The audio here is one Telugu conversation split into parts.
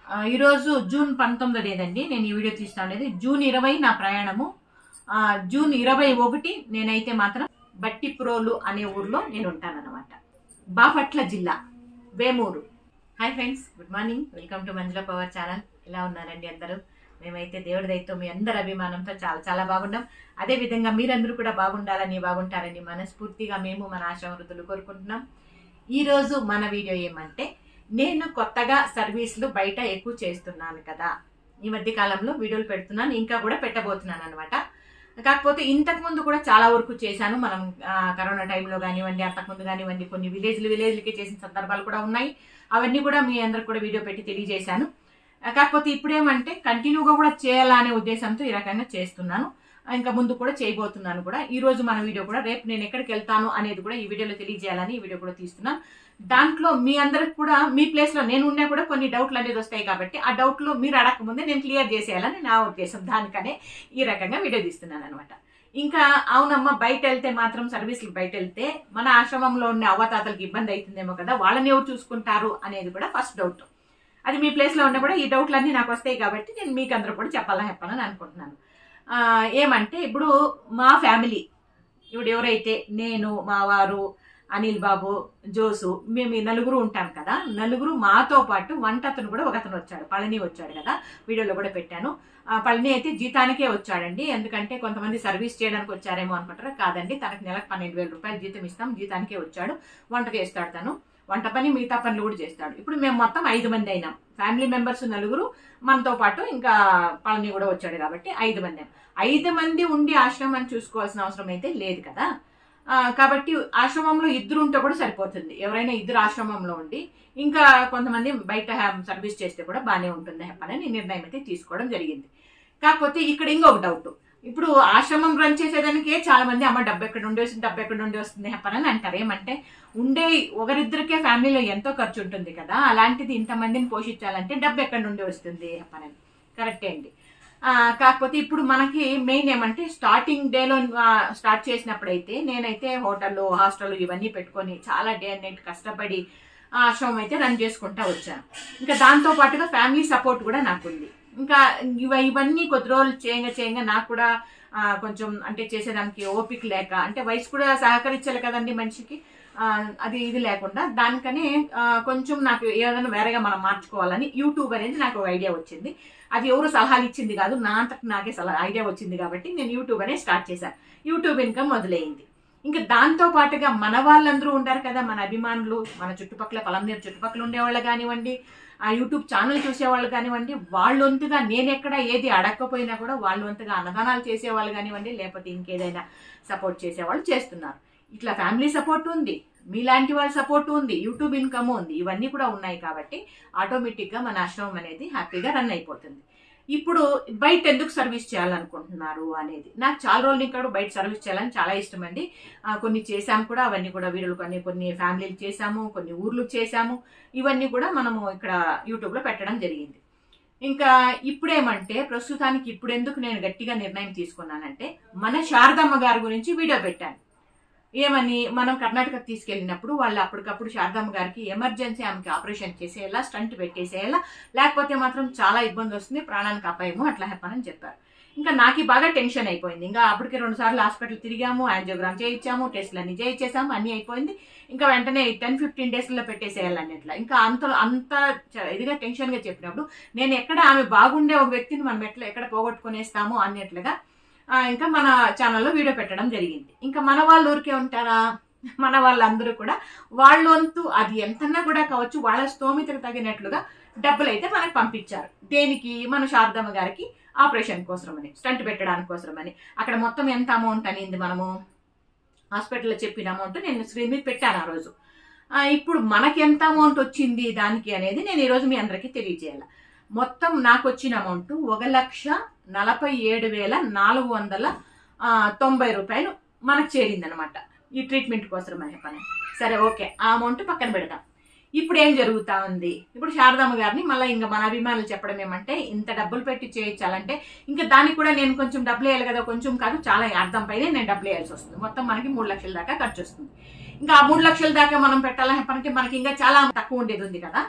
ఆ, ఈరోజు జూన్ పంతొమ్మిది లేదండి నేను ఈ వీడియో తీస్తా ఉండేది జూన్ ఇరవై నా ప్రయాణము ఆ, జూన్ ఇరవై ఒకటి నేనైతే మాత్రం బట్టిప్రోలు అనే ఊర్లో నేను ఉంటానన్నమాట బాపట్ల జిల్లా Vemuru hi friends good morning welcome to Manjula power channel ఎలా ఉన్నారండి అందరూ మేమైతే దేవుడి దయతో మీ అందరి అభిమానంతో చాలా చాలా బాగున్నాం అదే విధంగా మీరందరూ కూడా బాగుండాలని బాగుంటారని మనస్ఫూర్తిగా మేము మన ఆశ్రమ వృద్ధులు కోరుకుంటున్నాం ఈ రోజు మన వీడియో ఏమంటే నేను కొత్తగా సర్వీసులు బయట ఎక్కువ చేస్తున్నాను కదా ఈ మధ్య కాలంలో వీడియోలు పెడుతున్నాను ఇంకా కూడా పెట్టబోతున్నాను అనమాట కాకపోతే ఇంతకు ముందు కూడా చాలా వరకు చేశాను మనం ఆ, కరోనా టైంలో కానివ్వండి అంతకుముందు కానివ్వండి కొన్ని విలేజ్లు విలేజ్లకి చేసిన సందర్భాలు కూడా ఉన్నాయి అవన్నీ కూడా మీ అందరికి కూడా వీడియో పెట్టి తెలియజేశాను ఆ, కాకపోతే ఇప్పుడేమంటే కంటిన్యూగా కూడా చేయాలనే ఉద్దేశంతో ఈ రకంగా చేస్తున్నాను ఇంకా ముందు కూడా చేయబోతున్నాను కూడా ఈ రోజు మన వీడియో కూడా రేపు నేను ఎక్కడికి వెళ్తాను అనేది కూడా ఈ వీడియోలో తెలియజేయాలని ఈ వీడియో కూడా తీస్తున్నాను దాంట్లో మీ అందరికి కూడా మీ ప్లేస్ లో నేను ఉన్నా కూడా కొన్ని డౌట్లు అనేది వస్తాయి కాబట్టి ఆ డౌట్లు మీరు అడగకముందే నేను క్లియర్ చేసేయాలని నా ఉద్దేశం దానికనే ఈ రకంగా వీడియో తీస్తున్నాను అనమాట ఇంకా అవునమ్మా బయట వెళ్తే మాత్రం సర్వీసులు బయట వెళ్తే మన ఆశ్రమంలో ఉన్న అవ్వతాతలకు ఇబ్బంది అవుతుందేమో కదా వాళ్ళని ఎవరు చూసుకుంటారు అనేది కూడా ఫస్ట్ డౌట్ అది మీ ప్లేస్ లో ఉన్నా కూడా ఈ డౌట్లు అన్ని నాకు వస్తాయి కాబట్టి నేను మీకు అందరూ కూడా చెప్పాలని చెప్పాలని అనుకుంటున్నాను ఆ, ఏమంటే ఇప్పుడు మా ఫ్యామిలీ ఇప్పుడు ఎవరైతే నేను మా వారు అనిల్ బాబు జోసు మేము ఈ నలుగురు ఉంటాం కదా నలుగురు మాతో పాటు వంట అతను కూడా ఒక అతను వచ్చాడు పళని వచ్చాడు కదా వీడియోలో కూడా పెట్టాను ఆ, పళని అయితే జీతానికే వచ్చాడండి ఎందుకంటే కొంతమంది సర్వీస్ చేయడానికి వచ్చారేమో అనుకుంటారు కాదండి తనకు నెలకు పన్నెండు వేల రూపాయలు జీతం ఇస్తాం జీతానికే వచ్చాడు వంట చేస్తాడు తను వంట పని మిగతా పనులు కూడా చేస్తాడు ఇప్పుడు మేము మొత్తం ఐదు మంది అయినాం ఫ్యామిలీ మెంబర్స్ నలుగురు మనతో పాటు ఇంకా పళని కూడా వచ్చాడు కాబట్టి ఐదు మంది ఐదు మంది ఉండి ఆశ్రమాన్ని చూసుకోవాల్సిన అవసరం అయితే లేదు కదా ఆ, కాబట్టి ఆశ్రమంలో ఇద్దరు ఉంటే కూడా సరిపోతుంది ఎవరైనా ఇద్దరు ఆశ్రమంలో ఉండి ఇంకా కొంతమంది బయట హ్యా- సర్వీస్ చేస్తే కూడా బాగానే ఉంటుంది అని నిర్ణయం అయితే తీసుకోవడం జరిగింది కాకపోతే ఇక్కడ ఇంకొక డౌట్ ఇప్పుడు ఆశ్రమం రన్ చేసేదానికే చాలా మంది అమ్మ డబ్బు ఎక్కడ ఉండి వస్తుంది డబ్బు ఎక్కడ ఉండి వస్తుంది హెప్పనని అంటారు ఏమంటే ఉండే ఒకరిద్దరికే ఫ్యామిలీలో ఎంతో ఖర్చు ఉంటుంది కదా అలాంటిది ఇంతమందిని పోషించాలంటే డబ్బు ఎక్కడ నుండి వస్తుంది హెప్పనని కరెక్టే అండి ఆ, కాకపోతే ఇప్పుడు మనకి మెయిన్ ఏమంటే స్టార్టింగ్ డేలో స్టార్ట్ చేసినప్పుడైతే నేనైతే హోటల్ హాస్టల్ ఇవన్నీ పెట్టుకొని చాలా డే అండ్ నైట్ కష్టపడి ఆ ఆశ్రమం అయితే రన్ చేసుకుంటా వచ్చాను ఇంకా దాంతో పాటుగా ఫ్యామిలీ సపోర్ట్ కూడా నాకుంది ఇంకా ఇవ ఇవన్నీ కొద్ది రోజులు చేయంగా చేయంగా నాకు కూడా ఆ, కొంచెం అంటే చేసేదానికి ఓపిక లేక అంటే వయసు కూడా సహకరించాలి కదండి మనిషికి ఆ, అది ఇది లేకుండా దానికనే ఆ, కొంచెం నాకు ఏదైనా వేరేగా మనం మార్చుకోవాలని యూట్యూబ్ అనేది నాకు ఒక ఐడియా వచ్చింది అది ఎవరు సలహాలు ఇచ్చింది కాదు నా అంతకు నాకే సలహా ఐడియా వచ్చింది కాబట్టి నేను యూట్యూబ్ అనేది స్టార్ట్ చేశాను యూట్యూబ్ ఇన్కమ్ మొదలైంది ఇంకా దాంతో పాటుగా మన వాళ్ళందరూ ఉంటారు కదా మన అభిమానులు మన చుట్టుపక్కల పలంనేరు చుట్టుపక్కల ఉండేవాళ్ళు కానివ్వండి ఆ యూట్యూబ్ ఛానల్ చూసేవాళ్ళు కానివ్వండి వాళ్ళ వంతుగా నేను ఎక్కడ ఏది అడగకపోయినా కూడా వాళ్ళ వంతుగా అన్నదానాలు చేసేవాళ్ళు కానివ్వండి లేకపోతే ఇంకేదైనా సపోర్ట్ చేసేవాళ్ళు చేస్తున్నారు ఇట్లా ఫ్యామిలీ సపోర్ట్ ఉంది మీలాంటి వాళ్ళ సపోర్ట్ ఉంది యూట్యూబ్ ఇన్కమ్ ఉంది ఇవన్నీ కూడా ఉన్నాయి కాబట్టి ఆటోమేటిక్గా మన ఆశ్రమం అనేది హ్యాపీగా రన్ అయిపోతుంది ఇప్పుడు బయట ఎందుకు సర్వీస్ చేయాలనుకుంటున్నారు అనేది నాకు చాలా రోజులు ఇక్కడ బయట సర్వీస్ చేయాలని చాలా ఇష్టం అండి ఆ, కొన్ని చేశాము కూడా అవన్నీ కూడా వీడియోలు కొన్ని కొన్ని ఫ్యామిలీలు చేశాము కొన్ని ఊర్లు చేశాము ఇవన్నీ కూడా మనము ఇక్కడ యూట్యూబ్లో పెట్టడం జరిగింది ఇంకా ఇప్పుడేమంటే ప్రస్తుతానికి ఇప్పుడు ఎందుకు నేను గట్టిగా నిర్ణయం తీసుకున్నానంటే మన శారదమ్మ గారి గురించి వీడియో పెట్టాను ఏమని మనం కర్ణాటక తీసుకెళ్ళినప్పుడు వాళ్ళు అప్పటికప్పుడు శారదమ్మ గారికి ఎమర్జెన్సీ ఆమెకి ఆపరేషన్ చేసేయాలా స్టంట్ పెట్టేసేయాలా లేకపోతే మాత్రం చాలా ఇబ్బంది వస్తుంది ప్రాణానికి అపాయము అట్లా చెప్పనని చెప్పారు ఇంకా నాకు బాగా టెన్షన్ అయిపోయింది ఇంకా అప్పటికి రెండు సార్లు హాస్పిటల్ తిరిగాము యాంజియోగ్రామ్ చేయించాము టెస్ట్లు అన్ని చేయించేసాము అన్ని అయిపోయింది ఇంకా వెంటనే టెన్ ఫిఫ్టీన్ డేస్లో పెట్టేసేయాలని అట్లా ఇంకా అంత అంత చ- ఇదిగా టెన్షన్గా చెప్పినప్పుడు నేను ఎక్కడ ఆమె బాగుండే ఒక వ్యక్తిని మనం ఎట్లా ఎక్కడ పోగొట్టుకునేస్తాము అన్నట్లుగా ఆ, ఇంకా మన ఛానల్లో వీడియో పెట్టడం జరిగింది ఇంకా మన వాళ్ళు ఊరికే ఉంటారా మన వాళ్ళందరూ కూడా వాళ్ళ వంతు అది ఎంతన్నా కూడా కావచ్చు వాళ్ళ స్తోమితకు తగినట్లుగా డబ్బులు అయితే మనకు పంపించారు దేనికి మన శారదమ్మ గారికి ఆపరేషన్ కోసమని స్టంట్ పెట్టడానికి కోసమని అక్కడ మొత్తం ఎంత అమౌంట్ అనింది మనము హాస్పిటల్లో చెప్పిన అమౌంట్ నేను స్క్రీన్ మీద పెట్టాను ఆ రోజు ఆ, ఇప్పుడు మనకి ఎంత అమౌంట్ వచ్చింది దానికి అనేది నేను ఈరోజు మీ అందరికీ తెలియజేయాలి మొత్తం నాకు వచ్చిన అమౌంట్ ఒక లక్ష నలభై ఏడు వేల నాలుగు వందల ఆ, తొంభై రూపాయలు మనకు చేరిందనమాట ఈ ట్రీట్మెంట్ కోసం అనే పని సరే ఓకే ఆ అమౌంట్ పక్కన పెడతాం ఇప్పుడు ఏం జరుగుతా ఉంది ఇప్పుడు శారదమ్మ గారిని మళ్ళీ ఇంకా మన అభిమానులు చెప్పడం ఏమంటే ఇంత డబ్బులు పెట్టి చేయించాలంటే ఇంకా దానికి కూడా నేను కొంచెం డబ్బులు వేయాలి కదా కొంచెం కాదు చాలా అర్థం పైన నేను డబ్బులు వేయాల్సి వస్తుంది మొత్తం మనకి మూడు లక్షల దాకా ఖర్చు వస్తుంది ఇంకా ఆ మూడు లక్షల దాకా మనం పెట్టాలంటే మనకి ఇంకా చాలా తక్కువ ఉండేది ఉంది కదా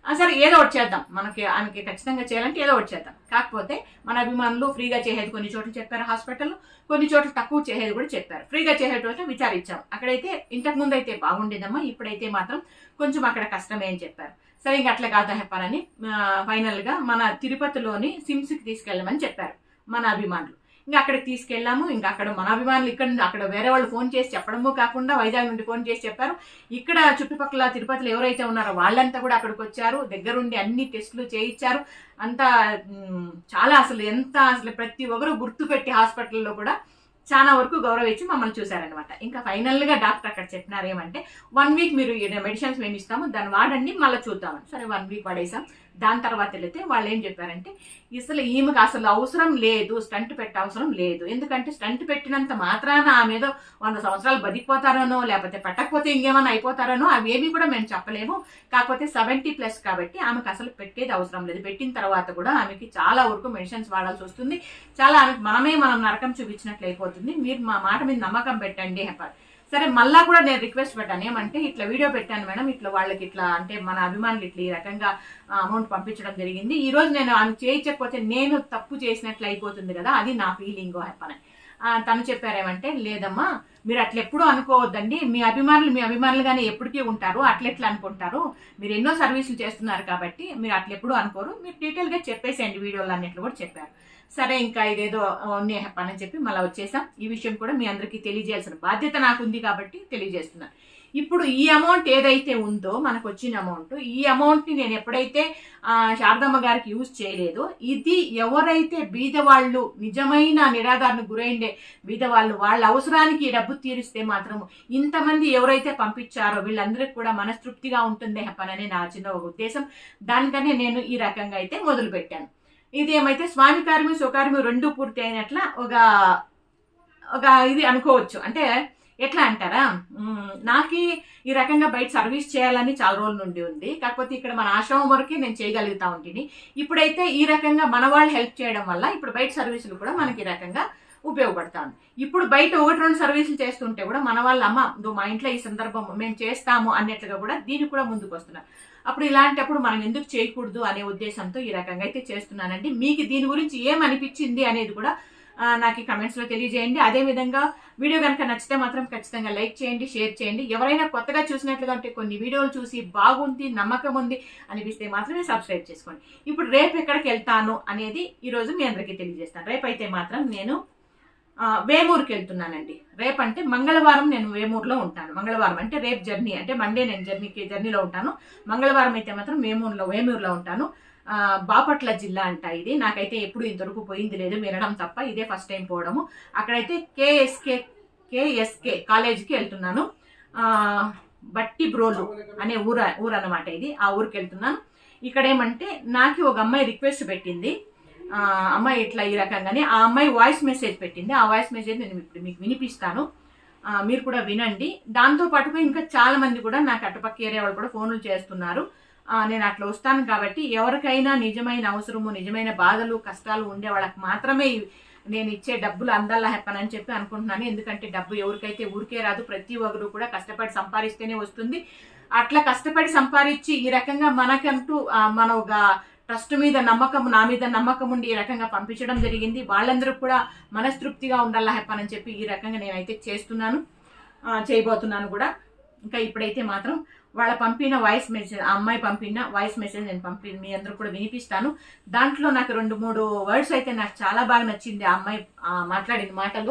ఆ, సరే ఏదో ఒకటి చేద్దాం మనకి ఆయనకి ఖచ్చితంగా చేయాలంటే ఏదో ఒకటి చేద్దాం కాకపోతే మన అభిమానులు ఫ్రీగా చేసేది కొన్ని చోట్ల చెప్పారు హాస్పిటల్ కొన్ని చోట్ల తక్కువ చేసేది కూడా చెప్పారు ఫ్రీగా చేసే చోట్ల విచారించాం అక్కడైతే ఇంతకు ముందు అయితే బాగుండేదమ్మా ఇప్పుడైతే మాత్రం కొంచెం అక్కడ కష్టమే అని చెప్పారు సరే ఇంక అట్లా కాదా చెప్పాలని ఫైనల్ గా మన తిరుపతిలోని సిమ్స్ కి తీసుకెళ్ళమని చెప్పారు మన అభిమానులు ఇంకా అక్కడికి తీసుకెళ్ళాము ఇంకా అక్కడ మన అభిమానులు ఇక్కడ నుండి అక్కడ వేరే వాళ్ళు ఫోన్ చేసి చెప్పడము కాకుండా వైజాగ్ నుండి ఫోన్ చేసి చెప్పారు ఇక్కడ చుట్టుపక్కల తిరుపతిలో ఎవరైతే ఉన్నారో వాళ్ళంతా కూడా అక్కడికి వచ్చారు దగ్గరుండి అన్ని టెస్టులు చేయించారు అంతా మ్, చాలా అసలు ఎంత అసలు ప్రతి ఒక్కరు గుర్తుపెట్టి హాస్పిటల్లో కూడా చాలా వరకు గౌరవించి మమ్మల్ని చూశారనమాట ఇంకా ఫైనల్ గా డాక్టర్ అక్కడ చెప్పినారు ఏమంటే వన్ వీక్ మీరు మెడిసిన్స్ మేము ఇస్తాము దాన్ని వాడండి మళ్ళీ చూద్దామని సరే వన్ వీక్ వాడేసాం దాని తర్వాత వెళితే వాళ్ళు ఏం చెప్పారంటే అసలు ఈమెకు అసలు అవసరం లేదు స్టంట్ పెట్టే అవసరం లేదు ఎందుకంటే స్టంట్ పెట్టినంత మాత్రాన ఆమె ఏదో వంద సంవత్సరాలు బతికిపోతారనో లేకపోతే పెట్టకపోతే ఇంకేమైనా అయిపోతారనో అవేమీ కూడా మేము చెప్పలేము కాకపోతే సెవెంటీ ప్లస్ కాబట్టి ఆమెకు అసలు పెట్టేది అవసరం లేదు పెట్టిన తర్వాత కూడా ఆమెకి చాలా వరకు మెడిసిన్స్ వాడాల్సి వస్తుంది చాలా ఆమెకు మనమే మనం నరకం చూపించినట్లు అయిపోతుంది మీరు మా మాట మీద నమ్మకం పెట్టండి చెప్పారు సరే మళ్ళా కూడా నేను రిక్వెస్ట్ పెట్టాను ఏమంటే ఇట్లా వీడియో పెట్టాను మేడం ఇట్లా వాళ్ళకి ఇట్లా అంటే మన అభిమానులు ఇట్లా ఈ రకంగా అమౌంట్ పంపించడం జరిగింది ఈ రోజు నేను ఆమె చేయించకపోతే నేను తప్పు చేసినట్లు అయిపోతుంది కదా అది నా ఫీలింగ్ చెప్పని ఆ, తను చెప్పారేమంటే లేదమ్మా మీరు అట్లా ఎప్పుడూ అనుకోవద్దండి మీ అభిమానులు మీ అభిమానులుగానే ఎప్పటికీ ఉంటారు అట్లెట్లా అనుకుంటారు మీరు ఎన్నో సర్వీసులు చేస్తున్నారు కాబట్టి మీరు అట్లా ఎప్పుడూ అనుకోరు మీరు డీటెయిల్ గా చెప్పేసేయండి వీడియోలు అన్నిట్లు కూడా చెప్పారు సరే ఇంకా ఇదేదో అన్నీ చెప్పానని చెప్పి మళ్ళీ వచ్చేసాం ఈ విషయం కూడా మీ అందరికీ తెలియజేయాల్సిన బాధ్యత నాకు ఉంది కాబట్టి తెలియజేస్తున్నాను ఇప్పుడు ఈ అమౌంట్ ఏదైతే ఉందో మనకు వచ్చిన అమౌంట్ ఈ అమౌంట్ ని నేను ఎప్పుడైతే ఆ, శారదమ్మ గారికి యూజ్ చేయలేదో ఇది ఎవరైతే బీద వాళ్ళు నిజమైన నిరాధారణ గురైండే బీద వాళ్ళు వాళ్ళ అవసరానికి ఈ డబ్బు తీరిస్తే మాత్రం ఇంతమంది ఎవరైతే పంపించారో వీళ్ళందరికీ కూడా మనస్తృప్తిగా ఉంటుంది చెప్పనని నా చిన్న ఒక ఉద్దేశం దానికనే నేను ఈ రకంగా అయితే మొదలు పెట్టాను ఇది ఏమైతే స్వామి కార్మి స్వకార్మి రెండు పూర్తి అయినట్ల ఒక ఒక ఇది అనుకోవచ్చు అంటే ఎట్లా అంటారా మ్మ్, నాకి ఈ రకంగా బయట సర్వీస్ చేయాలని చాలా రోజుల నుండి ఉంది కాకపోతే ఇక్కడ మన ఆశ్రమం వరకే నేను చేయగలుగుతా ఉంటుంది ఇప్పుడైతే ఈ రకంగా మన వాళ్ళు హెల్ప్ చేయడం వల్ల ఇప్పుడు బయట సర్వీసులు కూడా మనకి ఈ రకంగా ఉపయోగపడతాను ఇప్పుడు బయట ఒకటి రెండు సర్వీసులు చేస్తుంటే కూడా మన వాళ్ళ అమ్మ ఇదో మా ఇంట్లో ఈ సందర్భం మేము చేస్తాము అన్నట్లుగా కూడా దీనికి కూడా ముందుకు వస్తున్నారు అప్పుడు ఇలాంటప్పుడు మనం ఎందుకు చేయకూడదు అనే ఉద్దేశంతో ఈ రకంగా అయితే చేస్తున్నానండి మీకు దీని గురించి ఏమనిపించింది అనేది కూడా ఆ, నాకు ఈ కమెంట్స్ లో తెలియజేయండి అదే విధంగా వీడియో కనుక నచ్చితే మాత్రం ఖచ్చితంగా లైక్ చేయండి షేర్ చేయండి ఎవరైనా కొత్తగా చూసినట్లుగా ఉంటే కొన్ని వీడియోలు చూసి బాగుంది నమ్మకం ఉంది అనిపిస్తే మాత్రమే సబ్స్క్రైబ్ చేసుకోండి ఇప్పుడు రేపు ఎక్కడికి వెళ్తాను అనేది ఈ రోజు మీ అందరికీ తెలియజేస్తాను రేపు అయితే మాత్రం నేను ఆ, వేమూరుకి వెళ్తున్నానండి రేపు అంటే మంగళవారం నేను వేమూరులో ఉంటాను మంగళవారం అంటే రేపు జర్నీ అంటే మండే నేను జర్నీకి జర్నీలో ఉంటాను మంగళవారం అయితే మాత్రం వేమూరులో వేమూరులో ఉంటాను ఆ, బాపట్ల జిల్లా అంట ఇది నాకైతే ఎప్పుడు ఇంతవరకు పోయింది లేదు వినడం తప్ప ఇదే ఫస్ట్ టైం పోవడము అక్కడైతే కేఎస్కే కేఎస్కే కాలేజీకి వెళ్తున్నాను ఆ, బట్టి బ్రోలు అనే ఊర ఊరు అన్నమాట ఇది ఆ ఊరికి వెళ్తున్నాను ఇక్కడ ఏమంటే నాకు ఒక అమ్మాయి రిక్వెస్ట్ పెట్టింది ఆ, అమ్మాయి ఇట్లా ఈ రకంగానే ఆ అమ్మాయి వాయిస్ మెసేజ్ పెట్టింది ఆ వాయిస్ మెసేజ్ నేను ఇప్పుడు మీకు వినిపిస్తాను ఆ, మీరు కూడా వినండి దాంతో పాటుగా ఇంకా చాలా మంది కూడా నాకు అటుపక్క ఏరియా వాళ్ళు కూడా ఫోన్లు చేస్తున్నారు ఆ, నేను అట్లా వస్తాను కాబట్టి ఎవరికైనా నిజమైన అవసరము నిజమైన బాధలు కష్టాలు ఉండే వాళ్ళకి మాత్రమే ఇవి- నేను ఇచ్చే డబ్బులు అందాలా చెప్పనని చెప్పి అనుకుంటున్నాను ఎందుకంటే డబ్బు ఎవరికైతే ఊరికే రాదు ప్రతి ఒక్కరు కూడా కష్టపడి సంపాదిస్తేనే వస్తుంది అట్లా కష్టపడి సంపాదించి ఈ రకంగా మనకంటూ ఆ, మన ఒక ట్రస్ట్ మీద నమ్మకం నా మీద నమ్మకం ఉండి ఈ రకంగా పంపించడం జరిగింది వాళ్ళందరూ కూడా మనస్తృప్తిగా ఉండాలా చెప్పనని చెప్పి ఈ రకంగా నేనైతే చేస్తున్నాను ఆ, చేయబోతున్నాను కూడా ఇంకా ఇప్పుడైతే మాత్రం వాళ్ళ పంపిన వాయిస్ మెసేజ్ ఆ అమ్మాయి పంపిన వాయిస్ మెసేజ్ నేను పంపి మీ అందరూ కూడా వినిపిస్తాను దాంట్లో నాకు రెండు మూడు వర్డ్స్ అయితే నాకు చాలా బాగా నచ్చింది ఆ అమ్మాయి ఆ, మాట్లాడిన మాటలు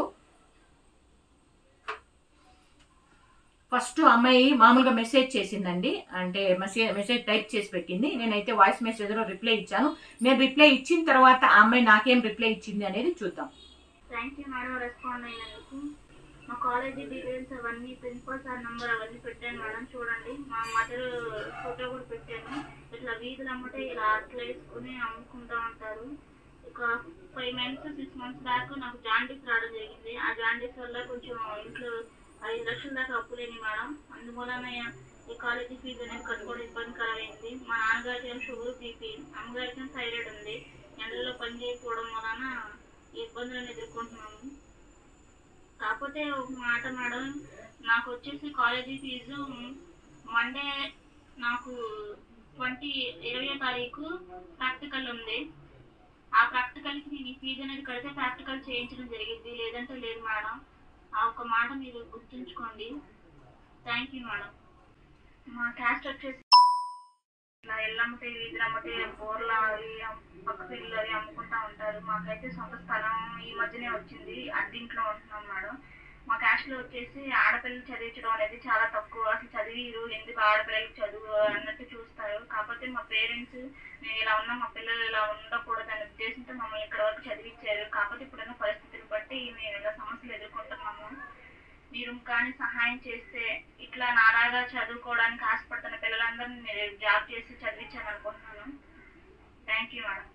ఫస్ట్ అమ్మాయి మామూలుగా మెసేజ్ చేసిందండి అంటే మెసేజ్ మెసేజ్ టైప్ చేసి పెట్టింది నేనైతే వాయిస్ మెసేజ్ లో రిప్లై ఇచ్చాను నేను రిప్లై ఇచ్చిన తర్వాత ఆ అమ్మాయి నాకేం రిప్లై ఇచ్చింది అనేది చూద్దాం థ్యాంక్ యూ మేడం రెస్పాండ్ అయినందుకు మా కాలేజీ డీటెయిల్స్ అవన్నీ ప్రిన్సిపల్ సార్ నంబర్ అవన్నీ పెట్టాను మేడం చూడండి మా మదర్ ఫోటో కూడా పెట్టాను ఇట్లా వీధులు అమ్మటే ఇలా అట్లా వేసుకుని అమ్ముకుంటా ఉంటారు ఒక five months six months back నాకు జాండీస్ రావడం జరిగింది ఆ జాండీస్ వల్ల కొంచెం ఇంట్లో ఐదు లక్షల దాకా అప్పులేని మేడం అందువలన ఈ కాలేజీ ఫీజు అనేది కట్టుకోవడం ఇబ్బందికరమైంది మా నాన్నగారికి ఏమో షుగర్ బీపీ అమ్మగారికి ఏమో థైరాయిడ్ ఉంది ఎండల్లో పని చేయకపోవడం వలన ఈ ఇబ్బందులను ఎదుర్కొంటున్నాము కాకపోతే ఒక మాట మేడం నాకు వచ్చేసి కాలేజీ ఫీజు మండే నాకు ట్వంటీ ఇరవయో తారీఖు ప్రాక్టికల్ ఉంది ఆ ప్రాక్టికల్ కి నేను ఈ ఫీజు అనేది కడితే ప్రాక్టికల్ చేయించడం జరిగింది లేదంటే లేదు మేడం ఆ ఒక్క మాట మీరు గుర్తుంచుకోండి థ్యాంక్ యూ మేడం మా క్యాస్ట్ వచ్చేసి ఇట్లా ఎల్లమ్మటే వీధులమ్మటే బోర్ల అవి పక్క పిల్లలు అవి అమ్ముకుంటా ఉంటారు మాకైతే సొంత స్థలం ఈ మధ్యనే వచ్చింది అద్దీంట్లో ఉంటున్నాం మేడం మా క్యాస్ట్ లో వచ్చేసి ఆడపిల్లలు చదివించడం అనేది చాలా తక్కువ అసలు చదివిరు ఎందుకు ఆడపిల్లలకి చదువు అన్నట్టు చూస్తారు కాకపోతే మా పేరెంట్స్ మేము ఇలా ఉన్నాం మా పిల్లలు ఇలా ఉండకూడదు అనే ఉద్దేశంతో మమ్మల్ని ఇక్కడ వరకు చదివించారు కాకపోతే ఇప్పుడున్న పరిస్థితులు బట్టి మేము ఇలా సమస్యలు ఎదుర్కొంటున్నాము మీరు కానీ సహాయం చేస్తే ఇట్లా నాలాగా చదువుకోవడానికి ఆశపడుతున్న పిల్లలందరినీ మీరు జాబ్ చేసి చదివించాలనుకుంటున్నాను థ్యాంక్ యూ మేడం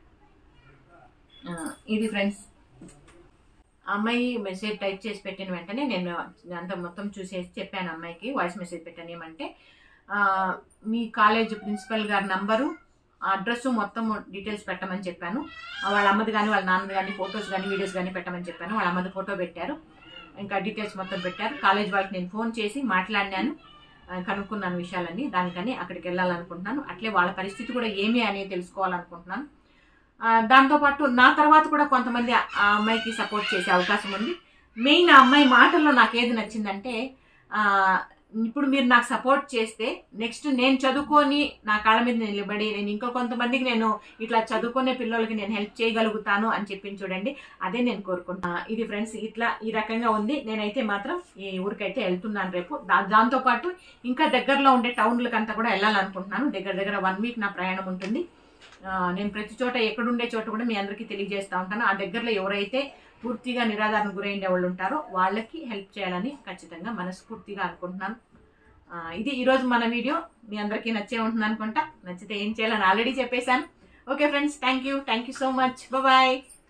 ఆ, ఇది ఫ్రెండ్స్ అమ్మాయి మెసేజ్ టైప్ చేసి పెట్టిన వెంటనే నేను అంత మొత్తం చూసేసి చెప్పాను అమ్మాయికి వాయిస్ మెసేజ్ పెట్టాను ఏమంటే ఆ, మీ కాలేజ్ ప్రిన్సిపల్ గారి నంబరు అడ్రస్ మొత్తం డీటెయిల్స్ పెట్టమని చెప్పాను ఆ, వాళ్ళ అమ్మది కానీ వాళ్ళ నాన్నది కానీ ఫొటోస్ కానీ వీడియోస్ కానీ పెట్టమని చెప్పాను వాళ్ళ అమ్మది ఫోటో పెట్టారు ఇంకా డీటెయిల్స్ మొత్తం పెట్టారు కాలేజ్ వాళ్ళకి నేను ఫోన్ చేసి మాట్లాడినాను ఆ, కనుక్కున్నాను విషయాలన్నీ దానికని అక్కడికి వెళ్ళాలనుకుంటున్నాను అట్లే వాళ్ళ పరిస్థితి కూడా ఏమి అనేది తెలుసుకోవాలనుకుంటున్నాను ఆ, దాంతోపాటు నా తర్వాత కూడా కొంతమంది ఆ ఆ అమ్మాయికి సపోర్ట్ చేసే అవకాశం ఉంది మెయిన్ ఆ అమ్మాయి మాటల్లో నాకు ఏది నచ్చిందంటే ఆ, ఇప్పుడు మీరు నాకు సపోర్ట్ చేస్తే నెక్స్ట్ నేను చదువుకొని నా కాళ్ళ మీద నిలబడి నేను ఇంకా కొంతమందికి నేను ఇట్లా చదువుకునే పిల్లలకి నేను హెల్ప్ చేయగలుగుతాను అని చెప్పి చూడండి అదే నేను కోరుకుంటున్నా ఇది ఫ్రెండ్స్ ఇట్లా ఈ రకంగా ఉంది నేనైతే మాత్రం ఈ ఊరికైతే వెళ్తున్నాను రేపు దా- దాంతోపాటు ఇంకా దగ్గరలో ఉండే టౌన్లకంతా కూడా వెళ్ళాలనుకుంటున్నాను దగ్గర దగ్గర వన్ వీక్ నా ప్రయాణం ఉంటుంది ఆ, నేను ప్రతి చోట ఎక్కడుండే చోట కూడా మీ అందరికీ తెలియజేస్తూ ఉంటాను ఆ దగ్గరలో ఎవరైతే పూర్తిగా నిరాధారణ గురైన వాళ్ళు ఉంటారో వాళ్ళకి హెల్ప్ చేయాలని ఖచ్చితంగా మనస్ఫూర్తిగా అనుకుంటున్నాను ఆ, ఇది ఈరోజు మన వీడియో మీ అందరికీ నచ్చే ఉంటుంది అనుకుంటా నచ్చితే ఏం చేయాలని ఆల్రెడీ చెప్పేశాను okay friends thank you thank you so much bye